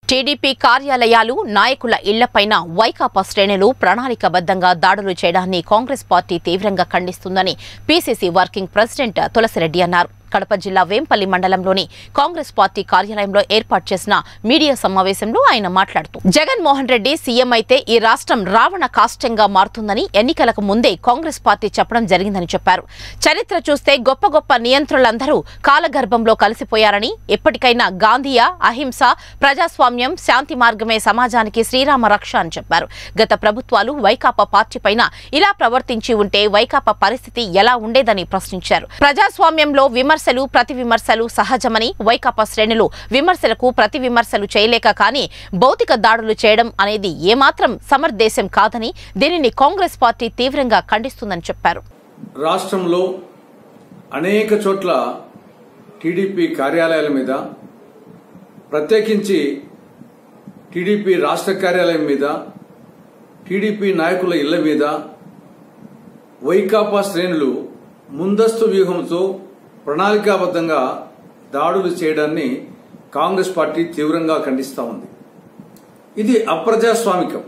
TDP కార్యాలయాలు నాయకుల ఇళ్లపైన వైకాపా శ్రేణులు ప్రణాళికబద్ధంగా దాడులు చేయడాన్ని కాంగ్రెస్ పార్టీ తీవ్రంగా ఖండిస్తుందని పీసీసీ వర్కింగ్ ప్రెసిడెంట్ తులసిరెడ్డి అన్నారు కడప జిల్లా వేంపల్లి మండలంలోని కాంగ్రెస్ పార్టీ కార్యాలయంలో ఏర్పాటు చేసిన మీడియా సమావేశంలో ఆయన మాట్లాడుతూ జగన్మోహన్ రెడ్డి సీఎం అయితే ఈ రాష్ట్రం రావణ కాష్టంగా మారుతుందని ఎన్నికలకు ముందే కాంగ్రెస్ పార్టీ చెప్పడం జరిగిందని చెప్పారు చరిత్ర చూస్తే గొప్ప గొప్ప నియంత్రులందరూ కాలగర్భంలో కలిసిపోయారని ఎప్పటికైనా గాంధీయ అహింస ప్రజాస్వామ్యం శాంతి మార్గమే సమాజానికి శ్రీరామ రక్ష అని చెప్పారు గత ప్రభుత్వాలు వైకాపా పార్టీ పైన ఇలా ప్రవర్తించి ఉంటే వైకాపా పరిస్థితి ఎలా ఉండేదని ప్రశ్నించారు ప్రజాస్వామ్యంలో విమర్శలు ప్రతి విమర్శలు సహజమని వైకాపా శ్రేణులు విమర్శలకు ప్రతి విమర్శలు చేయలేక కానీ భౌతిక దాడులు చేయడం అనేది ఏమాత్రం సమర్థేశం కాదని దీనిని కాంగ్రెస్ పార్టీ తీవ్రంగా ఖండిస్తుందని చెప్పారు రాష్ట్రంలో అనేక చోట్ల టీడీపీ కార్యాలయాల మీద ప్రత్యేకించి టీడీపీ రాష్ట్ర కార్యాలయం మీద టీడీపీ నాయకుల ఇళ్ల మీద వైకాపా శ్రేణులు ముందస్తు వ్యూహంతో ప్రణాళికాబద్ధంగా దాడులు చేయడాన్ని కాంగ్రెస్ పార్టీ తీవ్రంగా ఖండిస్తా ఉంది ఇది అప్రజాస్వామికం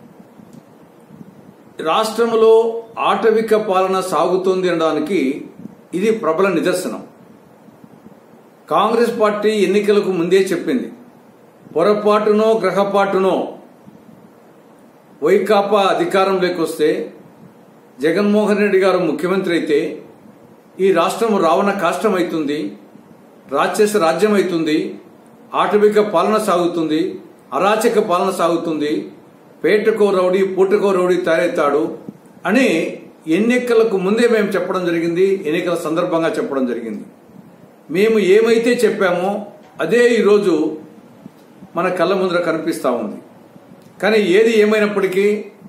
రాష్ట్రంలో ఆటవిక పాలన సాగుతోంది అనడానికి ఇది ప్రబల నిదర్శనం కాంగ్రెస్ పార్టీ ఎన్నికలకు ముందే చెప్పింది పొరపాటునో గ్రహపాటునో వైకాపా అధికారంలోకి వస్తే జగన్మోహన్ రెడ్డి గారు ముఖ్యమంత్రి అయితే ఈ రాష్ట్రం రావణ కాష్టం అవుతుంది రాక్షస రాజ్యం అవుతుంది ఆటవిక పాలన సాగుతుంది అరాచక పాలన సాగుతుంది పేటకో రౌడీ పూటకో రౌడీ తయారవుతాడు అని ఎన్నికలకు ముందే మేము చెప్పడం జరిగింది ఎన్నికల సందర్భంగా చెప్పడం జరిగింది మేము ఏమైతే చెప్పామో అదే ఈరోజు మన కళ్ళ ముందర కనిపిస్తూ ఉంది కానీ ఏది ఏమైనప్పటికీ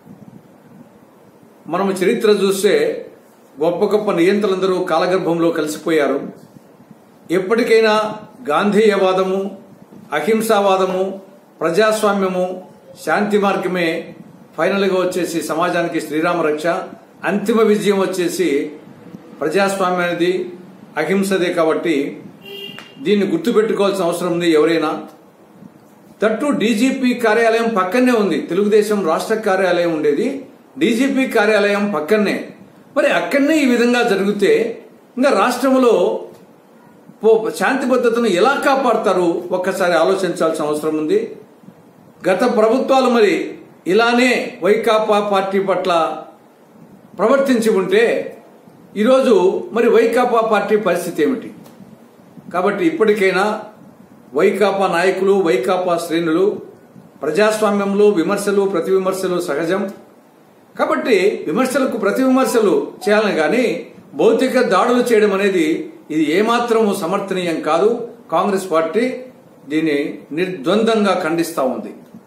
మనము చరిత్ర చూస్తే గొప్ప గొప్ప నియంత్రులందరూ కాలగర్భంలో కలిసిపోయారు ఎప్పటికైనా గాంధేయవాదము అహింసావాదము ప్రజాస్వామ్యము శాంతి మార్గమే ఫైనల్గా వచ్చేసి సమాజానికి శ్రీరామ రక్ష అంతిమ విజయం వచ్చేసి ప్రజాస్వామ్యానిది అహింసదే కాబట్టి దీన్ని గుర్తుపెట్టుకోవాల్సిన అవసరం ఉంది ఎవరైనా తట్టు డీజీపీ కార్యాలయం పక్కనే ఉంది తెలుగుదేశం రాష్ట్ర కార్యాలయం ఉండేది డీజీపీ కార్యాలయం పక్కనే మరి అక్కడనే ఈ విధంగా జరిగితే ఇంకా రాష్ట్రంలో పో- శాంతి భద్రతను ఎలా కాపాడతారు ఒక్కసారి ఆలోచించాల్సిన అవసరం ఉంది గత ప్రభుత్వాలు మరి ఇలానే వైకాపా పార్టీ పట్ల ప్రవర్తించి ఉంటే ఈరోజు మరి వైకాపా పార్టీ పరిస్థితి ఏమిటి కాబట్టి ఇప్పటికైనా వైకాపా నాయకులు వైకాపా శ్రేణులు ప్రజాస్వామ్యంలో విమర్శలు ప్రతి విమర్శలు సహజం కాబట్టి విమర్శలకు ప్రతి విమర్శలు చేయాలని కానీ భౌతిక దాడులు చేయడం అనేది ఇది ఏమాత్రము సమర్థనీయం కాదు కాంగ్రెస్ పార్టీ దీన్ని నిర్ద్వందంగా ఖండిస్తా ఉంది